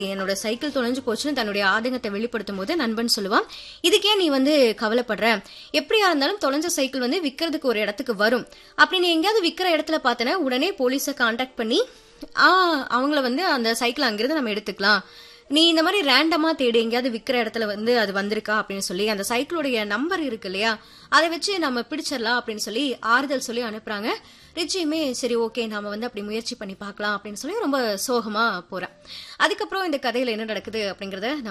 என்னோட சைக்கிள் தொலைஞ்சு போச்சுன்னு தன்னுடைய ஆதங்கத்தை வெளிப்படுத்தும் போது நண்பன் சொல்லுவான் இதுக்கே நீ வந்து கவலைப்படுற எப்படியா இருந்தாலும் தொலைஞ்ச சைக்கிள் வந்து விற்கிறதுக்கு ஒரு இடத்துக்கு வரும் அப்படி நீ எங்கேயாவது விற்கிற இடத்துல பார்த்தனா உடனே போலீஸை காண்டாக்ட் பண்ணி ஆ அவங்கள வந்து அந்த சைக்கிள் அங்கிருந்து நம்ம எடுத்துக்கலாம் நீ இந்த மாதிரி ரேண்டமா தேடி எங்கேயாவது விற்கிற இடத்துல வந்து அது வந்திருக்கா அப்படின்னு சொல்லி அந்த சைக்கிளுடைய நம்பர் இருக்கு இல்லையா அதை வச்சு நம்ம பிடிச்சிடலாம் அப்படின்னு சொல்லி ஆறுதல் சொல்லி அனுப்புறாங்க ரிச்சியுமே சரி ஓகே நாம வந்து அப்படி முயற்சி பண்ணி பார்க்கலாம் அப்படின்னு சொல்லி ரொம்ப சோகமா போறேன் அதுக்கப்புறம் இந்த கதையில என்ன நடக்குது அப்படிங்கறத நம்ம